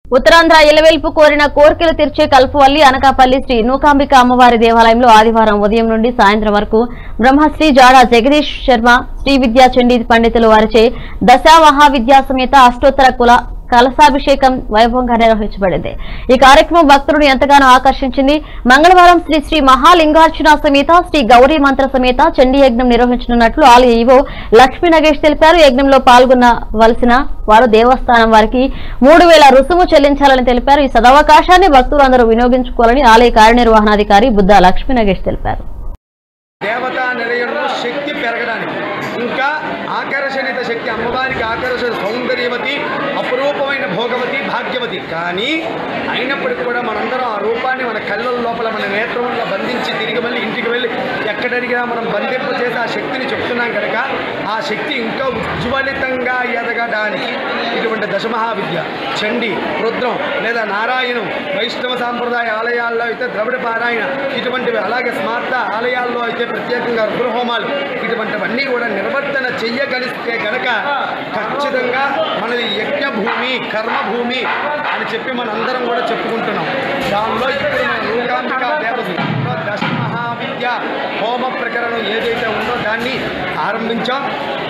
ఉత్తరాంధ్ర ఇలవెల్పు కోరిన కోరికలు తీర్చే కల్పవల్లి అనకాపల్లి శ్రీ నూకాంబిక అమ్మవారి దేవాలయంలో ఆదివారం ఉదయం నుండి సాయంత్రం వరకు బ్రహ్మశ్రీ జాడా జగదీష్ శర్మ శ్రీ విద్యా చండీ పండితులు వారిచే దశా మహావిద్యా సమేత అష్టోత్తర కుల కలశాభిషేకం వైభవంగా నిర్వహించబడింది ఈ కార్యక్రమం భక్తులను ఎంతగానో ఆకర్షించింది మంగళవారం శ్రీ శ్రీ మహాలింగార్చన సమేత శ్రీ గౌరీ మంత్ర సమేత చండీ యజ్ఞం నిర్వహించనున్నట్లు ఆలయ ఈవో లక్ష్మీ నగేష్ తెలిపారు యజ్ఞంలో పాల్గొనవలసిన వారు దేవస్థానం వారికి మూడు వేల రుసుము చెల్లించాలని తెలిపారు ఈ సదవకాశాన్ని భక్తులు అందరూ వినియోగించుకోవాలని ఆలయ కార్యనిర్వహణాధికారి బుద్ధ లక్ష్మీ నగేష్ తెలిపారు దేవతా నిలయంలో శక్తి పెరగడానికి ఇంకా ఆకర్షణిత శక్తి అమ్మవారికి ఆకర్షణ సౌందర్యవతి అపురూపమైన భోగవతి భాగ్యవతి కానీ అయినప్పటికీ కూడా మనందరం ఆ రూపాన్ని మన కళ్ళ లోపల మన నేత్రంలో బంధించి తిరిగి వెళ్ళి ఇంటికి వెళ్ళి ఎక్కడడిగినా మనం బంధింప చేసి ఆ శక్తిని చెప్తున్నాం కనుక ఆ శక్తి ఇంకా ఉజ్వలితంగా ఎదగడానికి ఇటువంటి దశమహావిద్య చండి రుద్రం లేదా నారాయణం వైష్ణవ సాంప్రదాయ ఆలయాల్లో అయితే ద్రవిడ పారాయణ ఇటువంటివి అలాగే స్మార్త ఆలయాల్లో అయితే ప్రత్యేకంగా రుద్రహోమాలు ఇటువంటివన్నీ కూడా నిర్వర్తన చెయ్యగలిస్తే గనక ఖచ్చితంగా మనది యజ్ఞభూమి కర్మభూమి అని చెప్పి మనందరం కూడా చెప్పుకుంటున్నాం దానిలో ఇప్పుడు మన మూకాంబిక దేవతలో దశ మహావిద్య హోమ ప్రకరణం ఏదైతే ఉందో దాన్ని ఆరంభించాం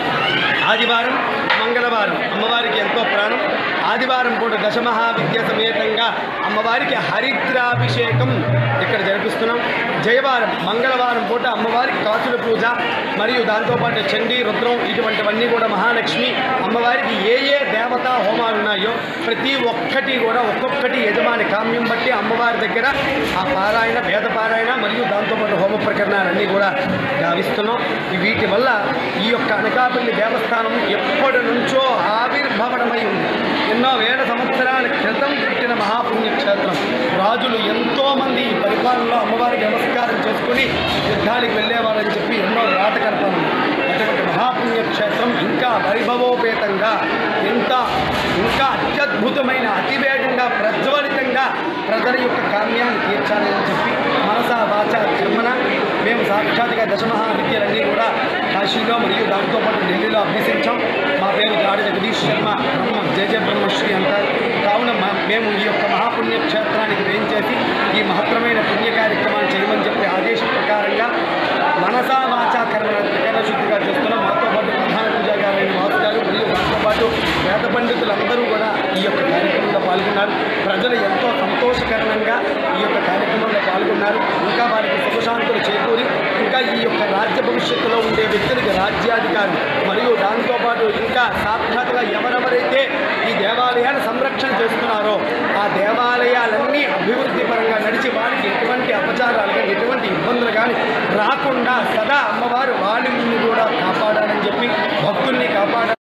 ఆదివారం మంగళవారం అమ్మవారికి ఎంతో ప్రాణం ఆదివారం పూట దశమహావిద్య సమేతంగా అమ్మవారికి హరిద్రాభిషేకం ఇక్కడ జరిపిస్తున్నాం జయవారం మంగళవారం పూట అమ్మవారికి కాసుల పూజ మరియు దాంతోపాటు చండీ రుద్రం ఇటువంటివన్నీ కూడా మహాలక్ష్మి అమ్మవారికి ఏ ఏ దేవతా హోమాలు ఉన్నాయో ప్రతి ఒక్కటి కూడా ఒక్కొక్కటి యజమాని కామ్యం బట్టి అమ్మవారి దగ్గర ఆ పారాయణ వేద పారాయణ మరియు దాంతోపాటు హోమ ప్రకరణాలన్నీ కూడా గావిస్తున్నాం వీటి వల్ల ఈ యొక్క అనకాపల్లి దేవస్థానం ఎప్పటి నుంచో ఆవిర్భవనమై ఉంది ఎన్నో వేల సంవత్సరాల క్రితం పుట్టిన మహాపుణ్యక్షేత్రం రాజులు ఎంతోమంది ఈ పరిపాలనలో అమ్మవారికి నమస్కారం చేసుకుని యుద్ధానికి వెళ్ళేవారని చెప్పి ఎన్నో రాతకల్పాలు ఉన్నాయి. అటువంటి మహాపుణ్యక్షేత్రం ఇంకా వైభవోపేతంగా ఎంత ఇంకా అత్యద్భుతమైన అతివేగంగా ప్రజ్వలితంగా ప్రజల యొక్క కామ్యాన్ని తీర్చాలి అని చెప్పి మనస వాచ కర్మన మేము సాక్షాత్గా దశమహావిద్యలన్నీ కూడా కాశీలో మరియు దాంతోపాటు ఢిల్లీలో అభ్యసించాం మా పేరు జాడ జగదీష్ శర్మ బ్రహ్మ జయ జయ బ్రహ్మశ్రీ అంటారు కావున మా- మేము ఈ యొక్క మహాపుణ్యక్షేత్రానికి వేయించేసి ఈ మహత్తరమైన పుణ్య కార్యక్రమాన్ని చేయమని చెప్పి ఆదేశ ప్రకారంగా మనసా వాచా కర్మన త్రికరణ శుద్ధిగా చేస్తున్నాం మాతో పాటు ప్రధాన పూజాగారైన మాసు గారు మరియు మాతో పాటు వేద పండితులందరూ కూడా ఈ యొక్క కార్యక్రమంలో పాల్గొన్నారు ప్రజలు ఎంతో సంతోషకరంగా ఈ యొక్క కార్యక్రమంలో పాల్గొన్నారు ఇంకా వారికి సుఖశాంతులు చేకూరి ఇంకా ఈ యొక్క రాజ్య భవిష్యత్తులో ఉండే వ్యక్తులకి రాజ్యాధికారులు మరియు దాంతోపాటు ఇంకా సాక్షాత్గా ఎవరెవరైతే ఈ దేవాలయాన్ని సంరక్షణ చేస్తున్నారో ఆ దేవాలయాలన్నీ అభివృద్ధి పరంగా నడిచి వారికి ఎటువంటి అపచారాలు కానీ ఎటువంటి ఇబ్బందులు కానీ రాకుండా సదా అమ్మవారు వాళ్ళని కూడా కాపాడాలని చెప్పి భక్తుల్ని కాపాడాలి